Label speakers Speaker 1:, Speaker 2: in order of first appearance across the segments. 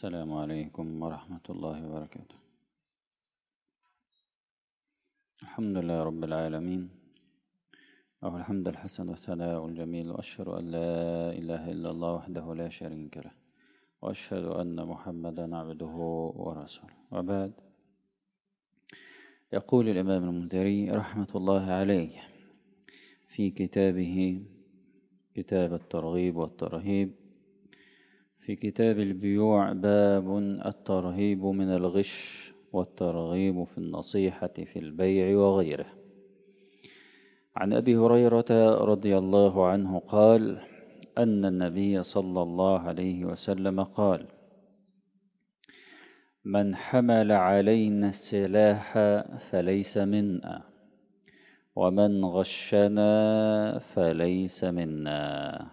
Speaker 1: السلام عليكم ورحمة الله وبركاته الحمد لله رب العالمين أو الحمد الحسن والثناء الجميل وأشهد أن لا إله إلا الله وحده لا شريك له وأشهد أن محمدا عبده ورسوله وبعد يقول الإمام المنذري رحمة الله عليه في كتابه كتاب الترغيب والترهيب في كتاب البيوع باب الترهيب من الغش والترغيب في النصيحة في البيع وغيره عن أبي هريرة رضي الله عنه قال أن النبي صلى الله عليه وسلم قال من حمل علينا السلاح فليس منا ومن غشنا فليس منا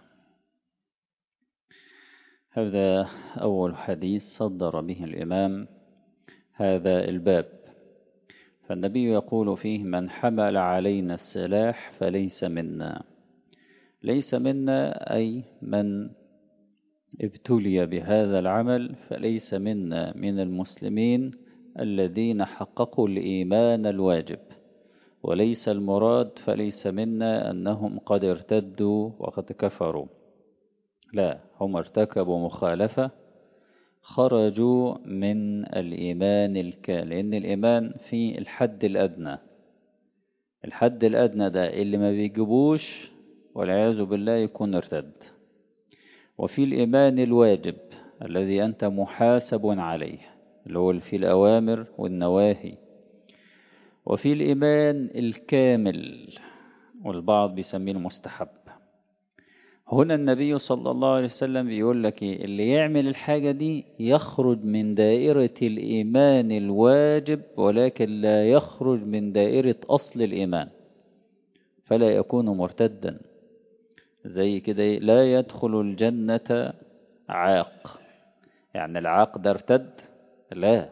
Speaker 1: هذا أول حديث صدر به الإمام هذا الباب فالنبي يقول فيه من حمل علينا السلاح فليس منا ليس منا أي من ابتلي بهذا العمل فليس منا من المسلمين الذين حققوا الإيمان الواجب وليس المراد فليس منا أنهم قد ارتدوا وقد كفروا لا هم ارتكبوا مخالفة خرجوا من الإيمان الكامل لأن الإيمان في الحد الأدنى الحد الأدنى ده اللي ما بيجيبوش والعياذ بالله يكون ارتد وفي الإيمان الواجب الذي أنت محاسب عليه اللي هو في الأوامر والنواهي وفي الإيمان الكامل والبعض بيسميه المستحب هنا النبي صلى الله عليه وسلم بيقول لك اللي يعمل الحاجة دي يخرج من دائرة الإيمان الواجب ولكن لا يخرج من دائرة أصل الإيمان فلا يكون مرتدا زي كده لا يدخل الجنة عاق يعني العاق ده ارتد لا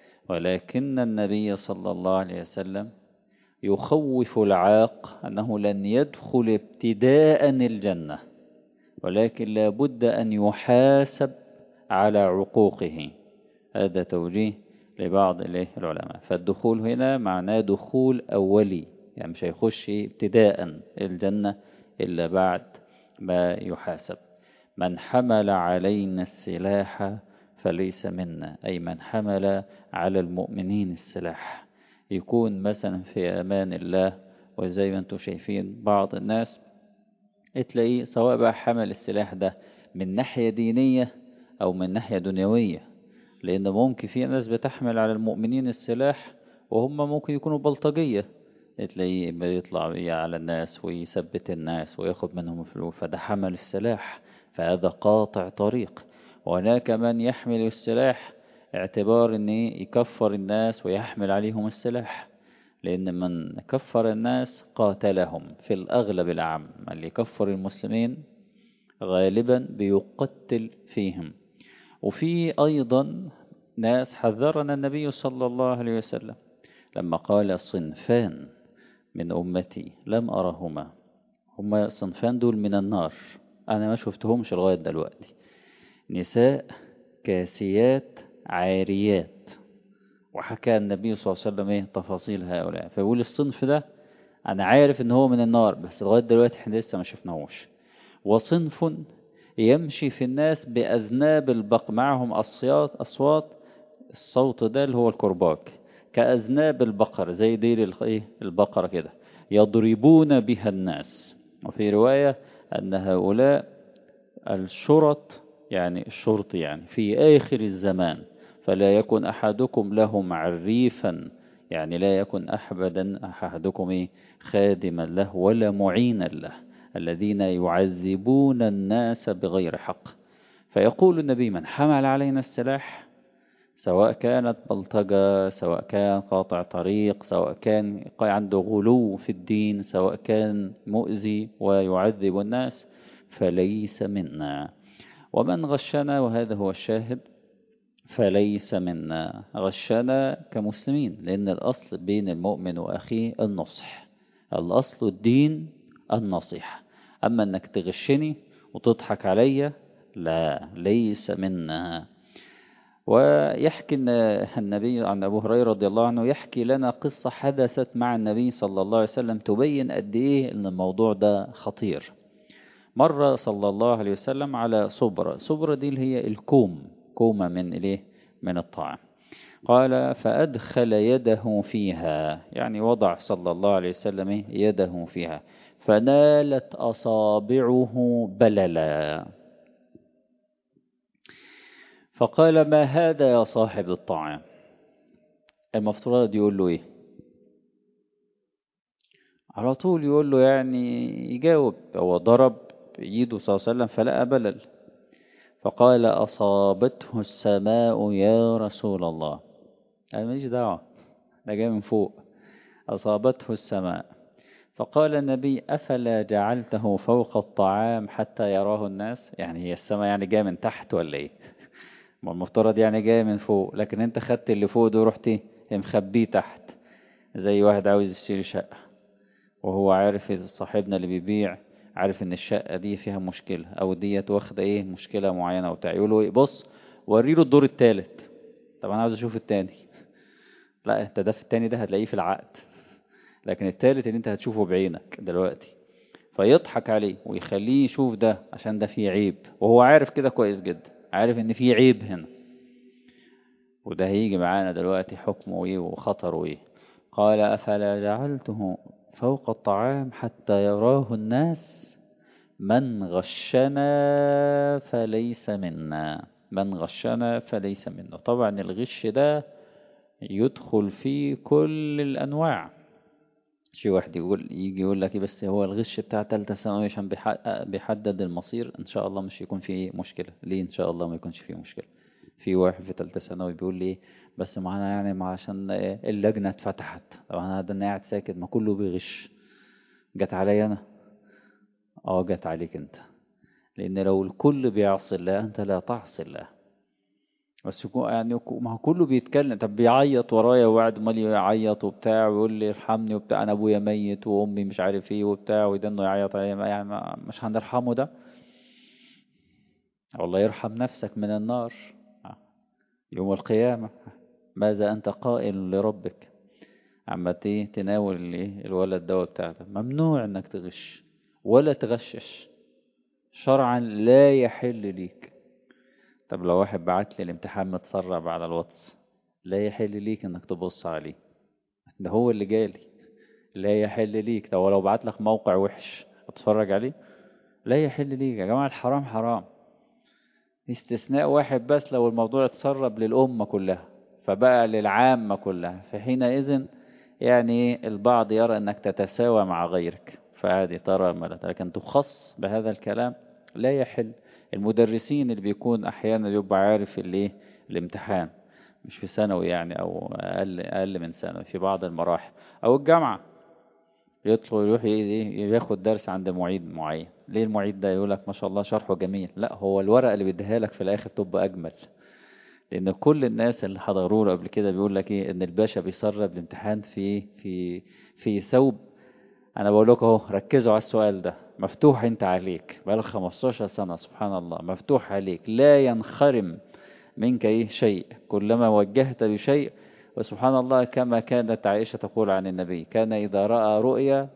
Speaker 1: ولكن النبي صلى الله عليه وسلم يخوف العاق أنه لن يدخل ابتداء الجنة ولكن لا بد أن يحاسب على عقوقه هذا توجيه لبعض العلماء فالدخول هنا معناه دخول أولي يعني مش هيخش ابتداء الجنة إلا بعد ما يحاسب من حمل علينا السلاح فليس منا أي من حمل على المؤمنين السلاح يكون مثلا في أمان الله وزي ما انتم شايفين بعض الناس تلاقيه سواء بقى حمل السلاح ده من ناحية دينية أو من ناحية دنيوية لأن ممكن في ناس بتحمل على المؤمنين السلاح وهم ممكن يكونوا بلطجية تلاقيه بيطلع على الناس ويثبت الناس وياخد منهم فلوس فده حمل السلاح فهذا قاطع طريق وهناك من يحمل السلاح اعتبار ان يكفر الناس ويحمل عليهم السلاح لأن من كفر الناس قاتلهم في الأغلب العام اللي يكفر المسلمين غالبا بيقتل فيهم وفي أيضا ناس حذرنا النبي صلى الله عليه وسلم لما قال صنفان من أمتي لم أرهما هما صنفان دول من النار أنا ما شفتهمش لغاية دلوقتي نساء كاسيات عاريات وحكى النبي صلى الله عليه وسلم ايه تفاصيل هؤلاء فيقول الصنف ده انا عارف ان هو من النار بس لغايه دلوقتي احنا لسه ما شفناهوش وصنف يمشي في الناس باذناب البق معهم اصوات اصوات الصوت ده اللي هو الكرباج كاذناب البقر زي ديل البقره كده يضربون بها الناس وفي روايه ان هؤلاء الشرط يعني الشرط يعني في اخر الزمان فلا يكن أحدكم لهم عريفا يعني لا يكن أحدا أحدكم خادما له ولا معينا له الذين يعذبون الناس بغير حق فيقول النبي من حمل علينا السلاح سواء كانت بلطجة سواء كان قاطع طريق سواء كان عنده غلو في الدين سواء كان مؤذي ويعذب الناس فليس منا ومن غشنا وهذا هو الشاهد فليس منا غشنا كمسلمين لأن الأصل بين المؤمن وأخيه النصح الأصل الدين النصيحة أما أنك تغشني وتضحك عليا لا ليس منا ويحكي النبي عن أبو هريرة رضي الله عنه يحكي لنا قصة حدثت مع النبي صلى الله عليه وسلم تبين قد إيه أن الموضوع ده خطير مرة صلى الله عليه وسلم على صبرة صبرة دي اللي هي الكوم كومة من إليه من الطعام قال فأدخل يده فيها يعني وضع صلى الله عليه وسلم يده فيها فنالت أصابعه بللا فقال ما هذا يا صاحب الطعام المفترض يقول له ايه على طول يقول له يعني يجاوب هو ضرب ايده صلى الله عليه وسلم فلقى بلل فقال أصابته السماء يا رسول الله أنا ماليش دعوة ده جاي من فوق أصابته السماء فقال النبي أفلا جعلته فوق الطعام حتى يراه الناس يعني هي السماء يعني جاية من تحت ولا ايه ما المفترض يعني جاية من فوق لكن انت خدت اللي فوق ده ورحت مخبيه تحت زي واحد عاوز يشتري شقة وهو عارف صاحبنا اللي بيبيع عارف ان الشقة دي فيها مشكلة او ديت واخدة ايه مشكلة معينة وبتاع يقول له ايه بص وريله الدور التالت طب انا عاوز اشوف التاني لا انت ده في التاني ده هتلاقيه في العقد لكن التالت اللي انت هتشوفه بعينك دلوقتي فيضحك عليه ويخليه يشوف ده عشان ده فيه عيب وهو عارف كده كويس جدا عارف ان فيه عيب هنا وده هيجي معانا دلوقتي حكمه ايه وخطره ايه قال افلا جعلته فوق الطعام حتى يراه الناس من غشنا فليس منا من غشنا فليس منا طبعا الغش ده يدخل فيه كل الأنواع شي واحد يقول يجي يقول لك بس هو الغش بتاع تالتة ثانوي عشان بيحدد المصير إن شاء الله مش يكون فيه مشكلة ليه إن شاء الله ما يكونش فيه مشكلة في واحد في تالتة ثانوي بيقول لي بس معانا يعني ما عشان اللجنة اتفتحت طب أنا ده أنا قاعد ساكت ما كله بيغش جت عليا أنا اه جت عليك أنت لأن لو الكل بيعصي الله أنت لا تعصي الله بس يكون يعني ما هو كله بيتكلم طب بيعيط ورايا وقاعد مالي يعيط وبتاع ويقول لي ارحمني وبتاع انا ابويا ميت وامي مش عارف ايه وبتاع ويدنه يعيط يعني مش هنرحمه ده والله يرحم نفسك من النار يوم القيامة ماذا أنت قائل لربك عما تناول الولد ده بتاع ده ممنوع انك تغش ولا تغشش شرعا لا يحل ليك طب لو واحد بعت لي الامتحان متسرب على الواتس لا يحل ليك انك تبص عليه ده هو اللي جالي لا يحل ليك ده لو بعت لك موقع وحش اتفرج عليه لا يحل ليك يا جماعة الحرام حرام استثناء واحد بس لو الموضوع اتسرب للأمة كلها فبقى للعامة كلها فحينئذ يعني البعض يرى أنك تتساوى مع غيرك فهذه ترى ملت لكن تخص بهذا الكلام لا يحل المدرسين اللي بيكون أحيانا يبقى عارف اللي الامتحان مش في ثانوي يعني أو أقل, أقل من ثانوي في بعض المراحل أو الجامعة يدخل يروح ياخد درس عند معيد معين ليه المعيد ده يقول لك ما شاء الله شرحه جميل لا هو الورقة اللي بيديها لك في الآخر تبقى أجمل لأن كل الناس اللي حضروا له قبل كده بيقول لك إيه إن الباشا بيسرب الامتحان في في في ثوب أنا بقول لكم أهو ركزوا على السؤال ده مفتوح أنت عليك بقالك 15 سنة سبحان الله مفتوح عليك لا ينخرم منك أي شيء كلما وجهت بشيء وسبحان الله كما كانت عائشة تقول عن النبي كان إذا رأى رؤيا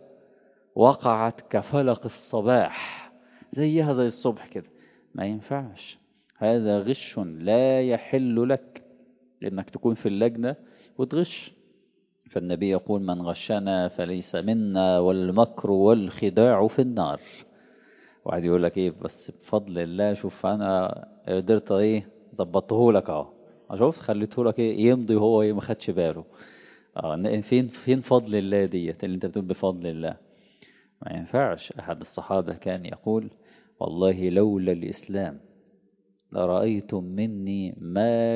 Speaker 1: وقعت كفلق الصباح زيها زي الصبح كده ما ينفعش هذا غش لا يحل لك لأنك تكون في اللجنة وتغش فالنبي يقول من غشنا فليس منا والمكر والخداع في النار واحد يقول لك ايه بس بفضل الله شوف انا قدرت ايه ظبطته لك اهو شوف خليته لك ايه يمضي وهو ايه ما خدش باله اه فين فين فضل الله ديت اللي انت بتقول بفضل الله ما ينفعش احد الصحابه كان يقول والله لولا الاسلام لرأيتم مني ما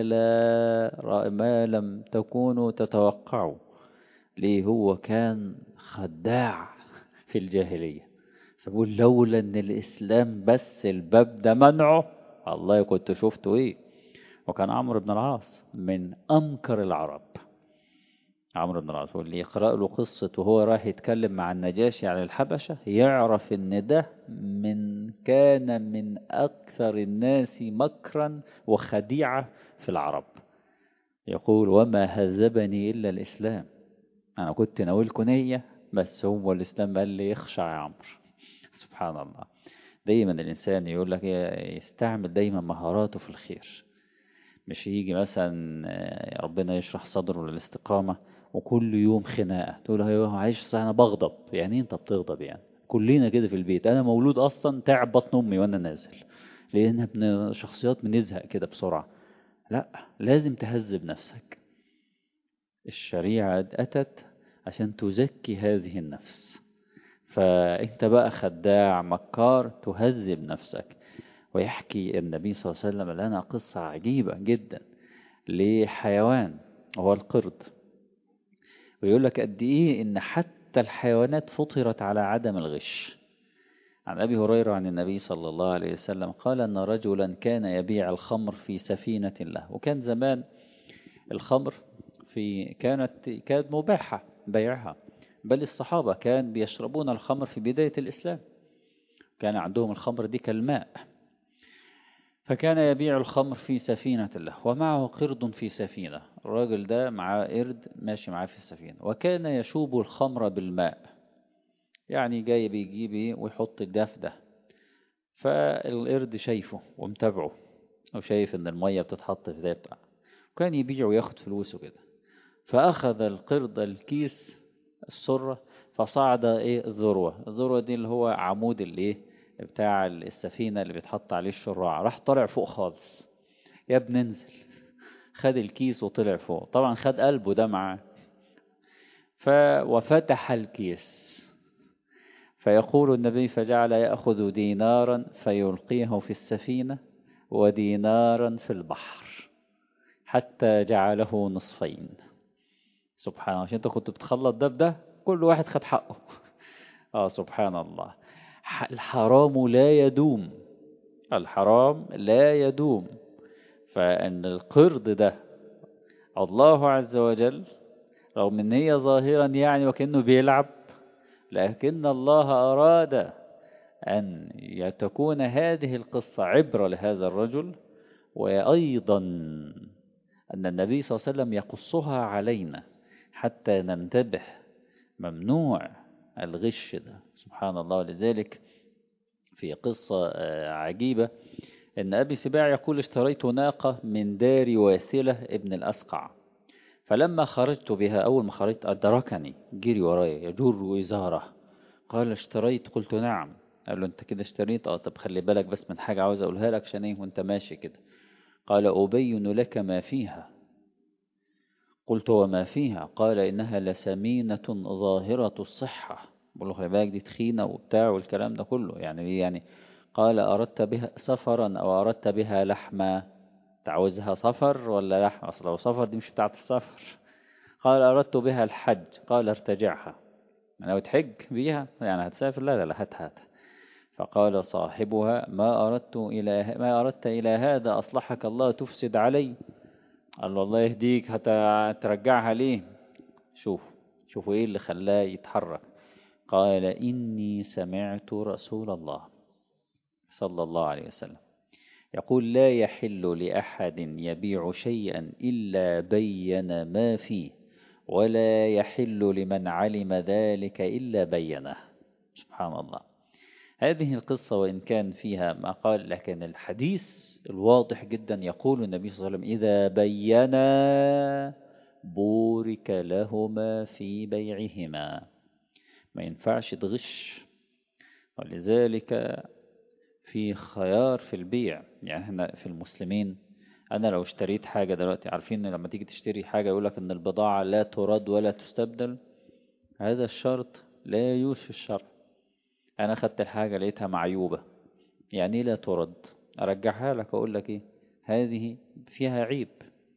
Speaker 1: لا ما لم تكونوا تتوقعوا ليه هو كان خداع في الجاهلية فبقول لولا ان الاسلام بس الباب ده منعه الله كنت شفته ايه وكان عمرو بن العاص من أنكر العرب عمرو بن العاص واللي يقرأ له قصة وهو رايح يتكلم مع النجاشي عن الحبشة يعرف ان ده من كان من أكثر الناس مكرا وخديعة في العرب يقول وما هذبني إلا الإسلام أنا كنت ناويلكم نية بس هو الإسلام قال لي اخشع يا عمرو سبحان الله دايما الإنسان يقول لك يستعمل دايما مهاراته في الخير مش يجي مثلا ربنا يشرح صدره للاستقامة وكل يوم خناقة تقول له عايش أنا بغضب يعني أنت بتغضب يعني كلنا كده في البيت أنا مولود أصلا تعب بطن أمي وأنا نازل لأن ابن شخصيات بنزهق كده بسرعة لا لازم تهذب نفسك الشريعة أتت عشان تزكي هذه النفس فأنت بقى خداع مكار تهذب نفسك ويحكي النبي صلى الله عليه وسلم لنا قصة عجيبة جدا لحيوان هو القرد ويقول لك قد إيه إن حتى الحيوانات فطرت على عدم الغش عن أبي هريرة عن النبي صلى الله عليه وسلم قال أن رجلا كان يبيع الخمر في سفينة له وكان زمان الخمر في كانت كانت مباحة بيعها بل الصحابة كان بيشربون الخمر في بداية الإسلام كان عندهم الخمر دي كالماء فكان يبيع الخمر في سفينة له ومعه قرد في سفينة الراجل ده معاه قرد ماشي معاه في السفينة وكان يشوب الخمر بالماء يعني جاي بيجيب ويحط ده في ده فالقرد شايفه ومتابعه وشايف ان المية بتتحط في ده بتاع وكان يبيع وياخد فلوسه كده فأخذ القرد الكيس السرة فصعد ايه الذروة الذروة دي اللي هو عمود الايه بتاع السفينة اللي بيتحط عليه الشراع راح طلع فوق خالص يا ابن انزل خد الكيس وطلع فوق طبعا خد قلبه ده معاه ف وفتح الكيس فيقول النبي فجعل يأخذ دينارا فيلقيه في السفينة ودينارا في البحر حتى جعله نصفين سبحان الله عشان انت كنت بتخلط ده بده كل واحد خد حقه اه سبحان الله الحرام لا يدوم الحرام لا يدوم فان القرد ده الله عز وجل رغم ان هي ظاهرا يعني وكانه بيلعب لكن الله اراد ان تكون هذه القصه عبره لهذا الرجل وايضا ان النبي صلى الله عليه وسلم يقصها علينا حتى ننتبه ممنوع الغش ده سبحان الله لذلك في قصة عجيبة أن أبي سباع يقول اشتريت ناقة من دار واثلة ابن الأسقع فلما خرجت بها أول ما خرجت أدركني جري ورايا يجر وزاره قال اشتريت قلت نعم قال له انت كده اشتريت اه طب خلي بالك بس من حاجة عاوز اقولها لك عشان ايه وانت ماشي كده قال أبين لك ما فيها قلت وما فيها قال إنها لسمينة ظاهرة الصحة بقول له خلي بالك دي تخينة وبتاع والكلام ده كله يعني يعني قال أردت بها سفرا أو أردت بها لحما تعوزها سفر ولا لحم أصل لو سفر دي مش بتاعت السفر قال أردت بها الحج قال ارتجعها يعني لو تحج بيها يعني هتسافر لا لا هات هات فقال صاحبها ما أردت إلى ما أردت إلى هذا أصلحك الله تفسد علي قال له الله يهديك هترجعها ليه شوف شوفوا ايه اللي خلاه يتحرك قال إني سمعت رسول الله صلى الله عليه وسلم يقول لا يحل لأحد يبيع شيئا إلا بين ما فيه ولا يحل لمن علم ذلك إلا بينه سبحان الله هذه القصة وإن كان فيها ما قال لكن الحديث الواضح جدا يقول النبي صلى الله عليه وسلم إذا بينا بورك لهما في بيعهما ما ينفعش تغش ولذلك في خيار في البيع يعني احنا في المسلمين أنا لو اشتريت حاجة دلوقتي عارفين إن لما تيجي تشتري حاجة يقولك إن البضاعة لا ترد ولا تستبدل هذا الشرط لا يوفي الشرع أنا خدت الحاجة لقيتها معيوبة يعني لا ترد أرجعها لك أقول لك إيه هذه فيها عيب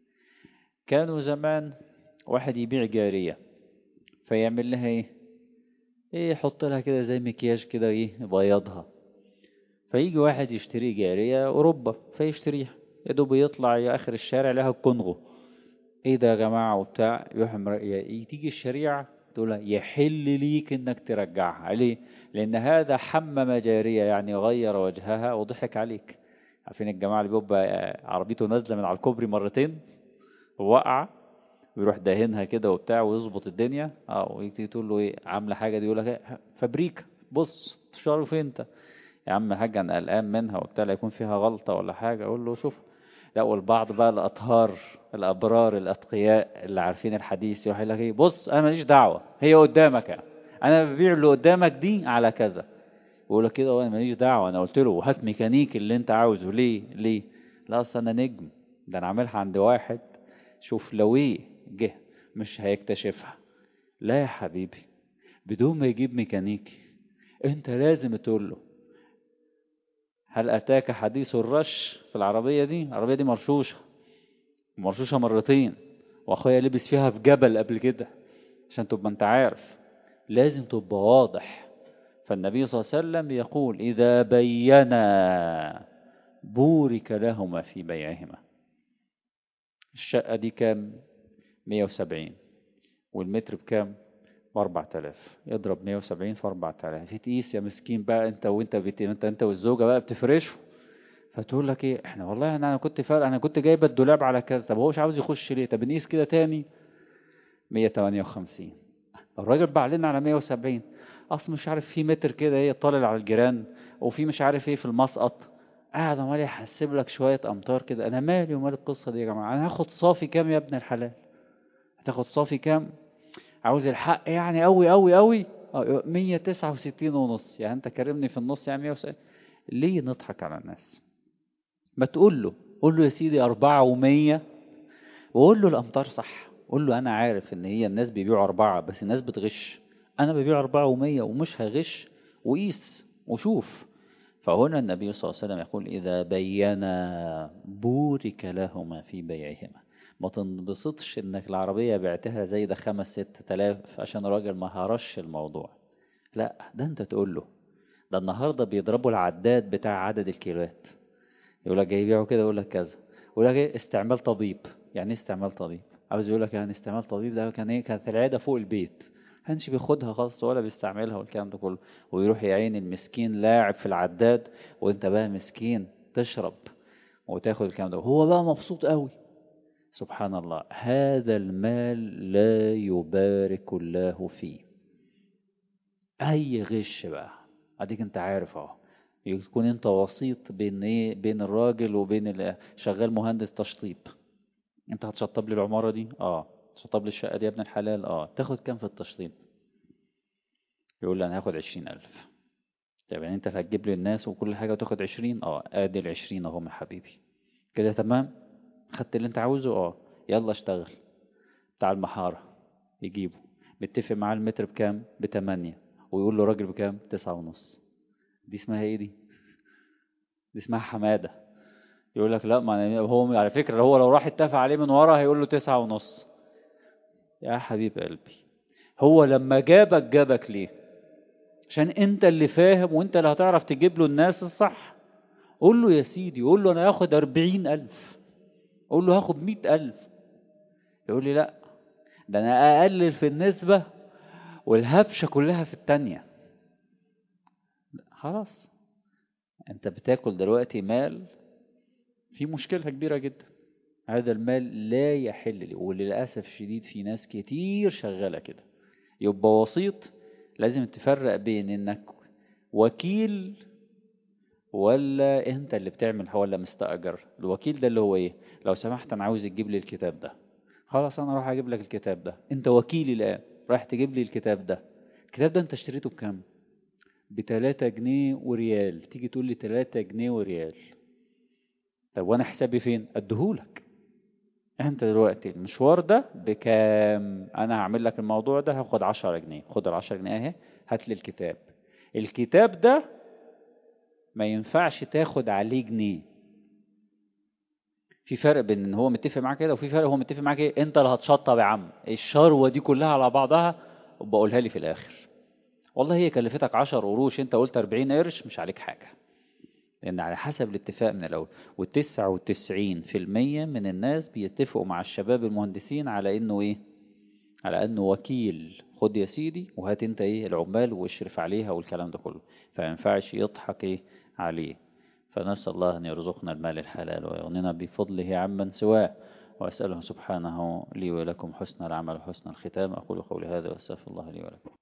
Speaker 1: كانوا زمان واحد يبيع جارية فيعمل لها إيه إيه يحط لها كده زي مكياج كده إيه يبيضها فيجي واحد يشتري جارية أوروبا فيشتريها يا دوب يطلع يا آخر الشارع لها الكونغو إيه ده يا جماعة وبتاع تيجي الشريعة تقول يحل ليك إنك ترجعها ليه؟ لأن هذا حمم جارية يعني غير وجهها وضحك عليك عارفين الجماعة اللي بيبقى عربيته نازلة من على الكوبري مرتين ووقع ويروح داهنها كده وبتاع ويظبط الدنيا اه وتيجي تقول له ايه عامله حاجه دي يقول لك إيه فابريكا بص تشعروا فين انت يا عم حاج انا قلقان منها وبتاع لا يكون فيها غلطه ولا حاجه اقول له شوف لا والبعض بقى الاطهار الابرار الاتقياء اللي عارفين الحديث يروح يقول لك ايه بص انا ماليش دعوه هي قدامك يعني. انا ببيع اللي قدامك دي على كذا يقول لك كده انا ماليش دعوه انا قلت له هات ميكانيك اللي انت عاوزه ليه ليه لا اصل انا نجم ده انا عاملها عند واحد شوف لو ايه جه مش هيكتشفها لا يا حبيبي بدون ما يجيب ميكانيكي انت لازم تقول له هل اتاك حديث الرش في العربيه دي العربيه دي مرشوشه مرشوشه مرتين واخويا لبس فيها في جبل قبل كده عشان تبقى انت عارف لازم تبقى واضح فالنبي صلى الله عليه وسلم يقول اذا بينا بورك لهما في بيعهما الشقه دي كام 170 والمتر بكام ب 4000 اضرب 170 في 4000 تقيس يا مسكين بقى انت وانت بت... انت انت والزوجه بقى بتفرشوا فتقول لك ايه احنا والله انا كنت فارق انا كنت جايبه الدولاب على كذا طب هو مش عاوز يخش ليه طب نقيس كده تاني 158 الراجل باع لنا على 170 اصل مش عارف في متر كده ايه طالع على الجيران وفي مش عارف ايه في المسقط قاعد عمال يحسب لك شويه امتار كده انا مالي ومال القصه دي يا جماعه انا هاخد صافي كام يا ابن الحلال هتاخد صافي كام عاوز الحق يعني قوي قوي قوي 169 ونص يعني انت كرمني في النص يعني 170 ليه نضحك على الناس ما تقول له قول له يا سيدي أربعة ومية وقول له الأمتار صح قول له أنا عارف إن هي الناس بيبيعوا أربعة بس الناس بتغش أنا ببيع أربعة ومية ومش هغش وقيس وشوف فهنا النبي صلى الله عليه وسلم يقول إذا بينا بورك لهما في بيعهما ما تنبسطش انك العربية بعتها زي ده خمس ست تلاف عشان الراجل ما هرش الموضوع لا ده انت تقول له ده النهاردة بيضربوا العداد بتاع عدد الكيلوات يقول لك جاي يبيعوا كده يقول لك كذا يقول لك ايه استعمال طبيب يعني ايه استعمال طبيب عاوز يقول لك يعني استعمال طبيب ده كان ايه كانت العيادة فوق البيت كانش بياخدها خالص ولا بيستعملها والكلام ده كله ويروح يعين المسكين لاعب في العداد وانت بقى مسكين تشرب وتاخد الكلام ده هو بقى مبسوط قوي سبحان الله هذا المال لا يبارك الله فيه اي غش بقى اديك انت عارف اهو يكون انت وسيط بين ايه بين الراجل وبين شغال مهندس تشطيب انت هتشطب لي العماره دي اه تشطب لي الشقه دي يا ابن الحلال اه تاخد كام في التشطيب يقول لي انا هاخد عشرين الف طب يعني انت هتجيب لي الناس وكل حاجه وتاخد عشرين اه ادي العشرين اهو يا حبيبي كده تمام خدت اللي انت عاوزه اه يلا اشتغل بتاع المحارة يجيبه متفق معاه المتر بكام بتمانية ويقول له راجل بكام تسعة ونص دي اسمها ايه دي دي اسمها حمادة يقول لك لا ما هو على فكرة هو لو راح اتفق عليه من ورا هيقول له تسعة ونص يا حبيب قلبي هو لما جابك جابك ليه عشان انت اللي فاهم وانت اللي هتعرف تجيب له الناس الصح قول له يا سيدي قول له انا هاخد اربعين الف اقول له هاخد مئة ألف يقول لي لا ده أنا أقلل في النسبة والهبشة كلها في التانية خلاص أنت بتاكل دلوقتي مال في مشكلة كبيرة جدا هذا المال لا يحل لي وللأسف الشديد في ناس كتير شغالة كده يبقى وسيط لازم تفرق بين انك وكيل ولا انت اللي بتعمل ولا مستأجر الوكيل ده اللي هو ايه لو سمحت انا عاوز تجيب لي الكتاب ده خلاص انا راح اجيب لك الكتاب ده انت وكيلي الان رايح تجيب لي الكتاب ده الكتاب ده انت اشتريته بكام بتلاتة جنيه وريال تيجي تقول لي تلاتة جنيه وريال طب وانا حسابي فين اديهولك انت دلوقتي المشوار ده بكام انا هعمل لك الموضوع ده هاخد عشرة جنيه خد العشرة جنيه اهي هات لي الكتاب الكتاب ده ما ينفعش تاخد عليه جنيه في فرق بين ان هو متفق معاك كده وفي فرق هو متفق معاك ايه انت اللي هتشطب يا عم الشروه دي كلها على بعضها وبقولها لي في الاخر والله هي كلفتك 10 قروش انت قلت 40 قرش مش عليك حاجه لان على حسب الاتفاق من الاول و99% من الناس بيتفقوا مع الشباب المهندسين على انه ايه على انه وكيل خد يا سيدي وهات انت ايه العمال واشرف عليها والكلام ده كله فما ينفعش يضحك ايه عليه فنسأل الله أن يرزقنا المال الحلال ويغننا بفضله عمن سواه وأسأله سبحانه لي ولكم حسن العمل وحسن الختام أقول قولي هذا وأستغفر الله لي ولكم